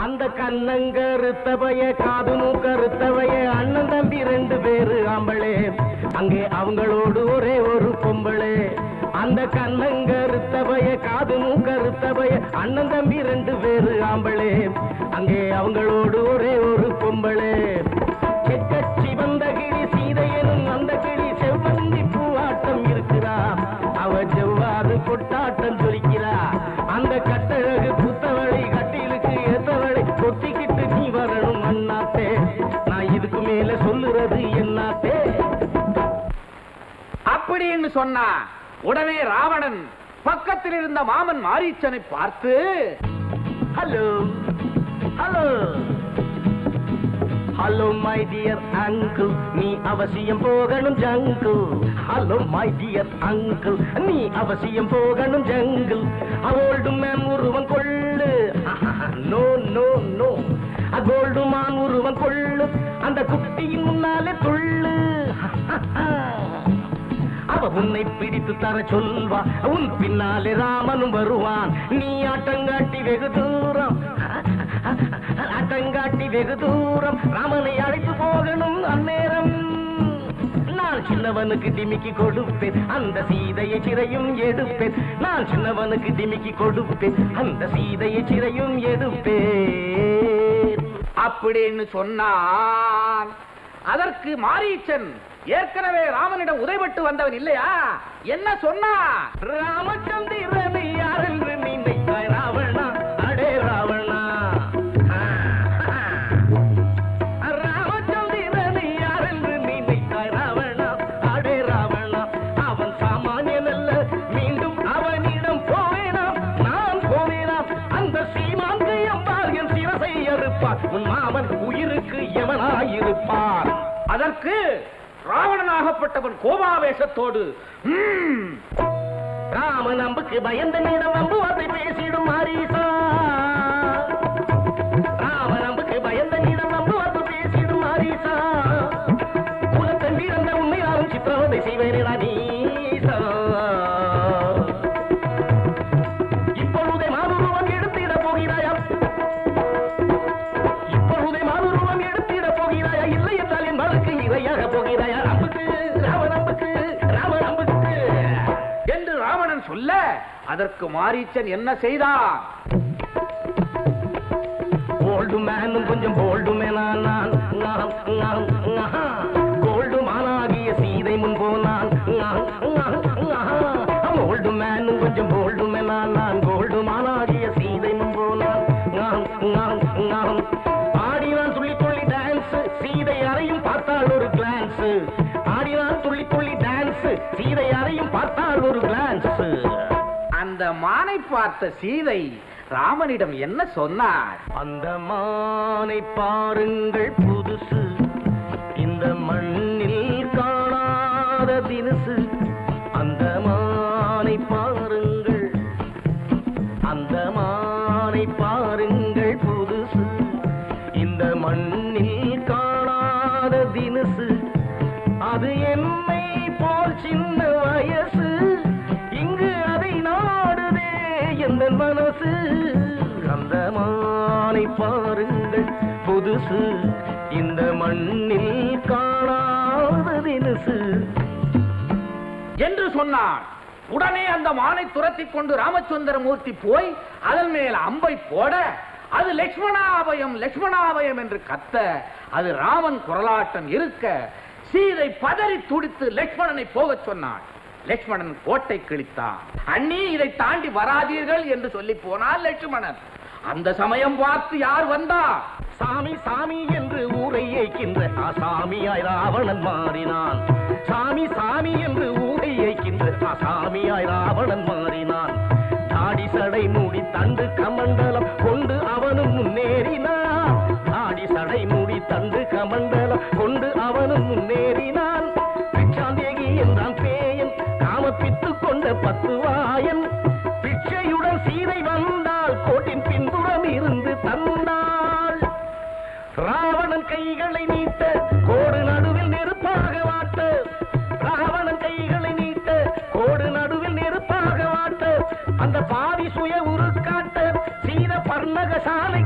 அந்த கண்ணங்கருத்தவைய காதுமு கருத்தவைய அண்ணன் தம்பி ரெண்டு பேரு ஆம்பளே அங்கே அவங்களோடு ஒரே ஒரு பொம்பளே அந்த கண்ணங்கருத்தவைய காதுமு கருத்தவைய அண்ணன் தம்பி ரெண்டு பேரு ஆம்பளே அங்கே அவங்களோடு ஒரே ஒரு பொம்பளே செக்கச்சி வந்த கிளி சீதையனும் அந்த கிளி செவ்வந்தி பூவாட்டம் இருக்கிறா அவ செவ்வாது கொட்டாட்டம் ஜொலிக்கிறா அந்த கட்டழகு புத்தவளை கட்டிலுக்கு ஏத்தவளை கொத்திக்கிட்டு நீ வரணும் அண்ணாத்தே நான் இதுக்கு மேல சொல்லுறது என்னாத்தே அப்படின்னு சொன்னா உடனே ராவணன் பக்கத்தில் இருந்த மாமன் மாரீச்சனை பார்த்து hello hello hello my dear uncle நீ அவசியம் போகணும் jungle hello my dear uncle நீ அவசியம் போகணும் ஜங்கிள் அவோல்டு மேன் உருவம் கொள்ளு நோ நோ நோ அகோல்டு மான் உருவம் கொள்ளு அந்த குட்டியின் முன்னாலே துள்ளு அவ உன்னை பிடித்து தர சொல்வா உன் பின்னாலே ராமனும் வருவான் நீ ஆட்டங்காட்டி வெகு தூரம் ஆட்டங்காட்டி வெகு தூரம் ராமனை அழைத்து போகணும் அந்நேரம் நான் சின்னவனுக்கு டிமிக்கி கொடுப்பேன் அந்த சீதையை சிறையும் எடுப்பேன் நான் சின்னவனுக்கு டிமிக்கி கொடுப்பேன் அந்த சீதையை சிறையும் எடுப்பேன் அப்படின்னு சொன்னான் அதற்கு மாரீச்சன் ஏற்கனவே ராமனிடம் உதைபட்டு வந்தவன் இல்லையா என்ன சொன்னான் ராமச்சந்திரனை யார் என்று நினைத்தாய் ராவணா அடே ராவணா ராமச்சந்திரனை யார் என்று நினைத்தாய் ராவணா அடே ராவணா அவன் சாமானியன் அல்ல மீண்டும் அவனிடம் போவேனாம் நான் போவேனாம் அந்த சீமான்கை அம்பார் என் சிரசை அறுப்பார் உன் மாமன் உயிருக்கு எவனாயிருப்பார் அதற்கு ராவணனாகப்பட்டவன் கோபாவேசத்தோடு "ம்ம், ராம நம்புக்கு பயந்த நீடம் நம்புவதை பேசிடும் மாரீசா ராம நம்புக்கு பயந்த நீடம் நம்புவது பேசிடும் மாரீசா குலத்தண்டி அந்த உண்மை யாரும் சித்திரவதை செய்வேனேடா நீசா இப்பொழுதே மாதுருவம் எடுத்திட போகிறாயா இப்பொழுதே மாதுருவம் எடுத்திட போகிறாயா இல்லை என்றால் என் வழக்கு இரையாக போகிறாயா நம்புக்கு ராம நம்புக்கு ராம நம்புக்கு என்று ராவணன் சொல்ல அதற்கு மாரீச்சன் என்ன செய்தான் கோல்டு மேனும் கொஞ்சம் போல்டு மேனா நான் நான் நான் கோல்டு மானாகிய சீதை முன் போனான் கோல்டு மேனும் கொஞ்சம் போல்டு மேனா நான் கோல்டு மானாகிய சீதை முன் போனான் நான் நான் நான் ஆடினான் துள்ளி துள்ளி டான்ஸ் சீதை அறையும் பார்த்தாள் ஒரு கிளான்ஸ் ஆடினான் துள்ளி துள்ளி டான்ஸ் சீதை அறையும் பார்த்தாள் ஒரு கிளான்ஸ் அந்த மானை பார்த்த சீதை ராமனிடம் என்ன சொன்னார் அந்த மானை பாருங்கள் புதுசு இந்த மண்ணில் காணாத தினுசு அந்த மானை பாருங்கள் அந்த மானை பாருங்கள் புதுசு இந்த மண்ணில் காணாத தினுசு அது என்னை போல் சின்ன வயசு இங்கு அதை நாடுதே எந்த மனசு அந்த மானை பாருங்கள் புதுசு இந்த மண்ணில் காணாத தினுசு என்று சொன்னான் உடனே அந்த மானை துரத்தி கொண்டு ராமச்சந்திரமூர்த்தி போய் அதன் மேல் அம்பை போட அது லக்ஷ்மணாபயம் லக்ஷ்மணாபயம் என்று கத்த அது ராமன் குரலாட்டம் இருக்க சீதை பதறி துடித்து லக்ஷ்மணனை போகச் சொன்னான் லக்ஷ்மணன் கோட்டை கிழித்தான் அண்ணி இதை தாண்டி வராதீர்கள் என்று சொல்லி போனான் லக்ஷ்மணன் அந்த சமயம் பார்த்து யார் வந்தா சாமி சாமி என்று ஊரை ஏய்க்கின்ற ஆசாமியாய் ராவணன் மாறினான் சாமி சாமி என்று ஊரை ஏய்க்கின்ற ஆசாமியாய் ராவணன் மாறினான் தாடி சடை மூடி தண்டு கமண்டலம் கொண்டு அவனும் முன்னேறினான் தாடி சடை மூடி தண்டு கமண்டலம் கொண்டு அவனும் முன்னேறினான் பிச்சாந்தேகி என்றான் பேயன் காமப்பித்து கொண்ட பத்து வாயன் பிச்சையுடன் சீதை வந்தாள் கோட்டின் பின்புறம் இருந்து தந்தாள் ராவணன் கைகளை நீட்ட கோடு நடுவில் நெருப்பாக வாட்ட ராவணன் கைகளை நீட்ட கோடு நடுவில் நெருப்பாக வாட்ட அந்த பாவி சுய உருக்காட்ட சீத பர்ணக சாலை